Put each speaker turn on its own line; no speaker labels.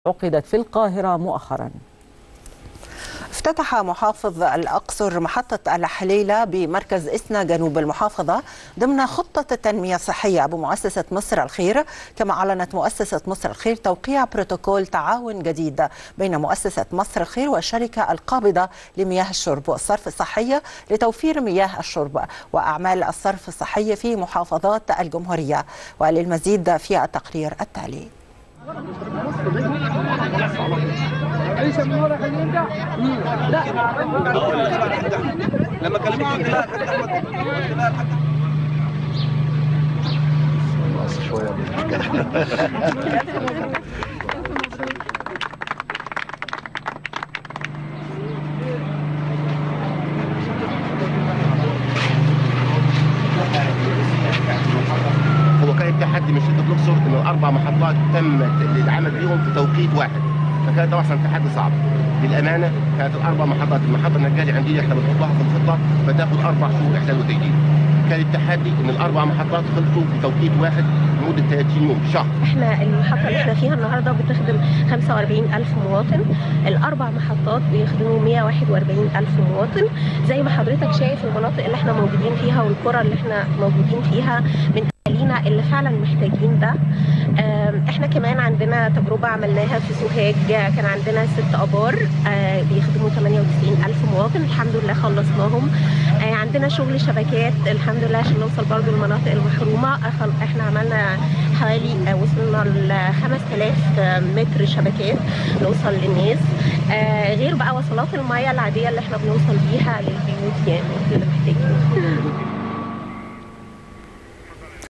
عقدت في القاهرة مؤخرا
افتتح محافظ الأقصر محطة الحليلة بمركز إسنا جنوب المحافظة ضمن خطة التنمية الصحية بمؤسسة مصر الخير كما أعلنت مؤسسة مصر الخير توقيع بروتوكول تعاون جديد بين مؤسسة مصر الخير والشركة القابضة لمياه الشرب والصرف الصحي لتوفير مياه الشرب وأعمال الصرف الصحي في محافظات الجمهورية وللمزيد في التقرير التالي
عيسى من ورا خلينا نرجع لا
لما كلمت
هو كان التحدي من شركه الاقصر انه اربع محطات تم العمل فيهم في توقيت واحد فكان طبعا تحدي صعب للامانه كانت الاربع محطات المحطه النجاري عندنا احنا بنحطها في الخطه فتاخذ اربع شهور احلال وتجديد كان التحدي ان الاربع محطات خلصوا في توقيت واحد لمده 30 يوم شهر
احنا المحطه اللي احنا فيها النهارده بتخدم 45 الف مواطن الاربع محطات بيخدموا 141 الف مواطن زي ما حضرتك شايف المناطق اللي احنا موجودين فيها والقرى اللي احنا موجودين فيها من اهالينا اللي فعلا محتاجين ده احنا كمان عندنا تجربه عملناها في سوهاج كان عندنا ست ابار بيخدموا 98 الف مواطن الحمد لله خلصناهم عندنا شغل شبكات الحمد لله عشان نوصل برضو المناطق المحرومه احنا عملنا حوالي وصلنا ل 5000 متر شبكات نوصل للناس غير بقى وصلات المياه العاديه اللي احنا بنوصل بيها للبيوت يعني اللي محتاجين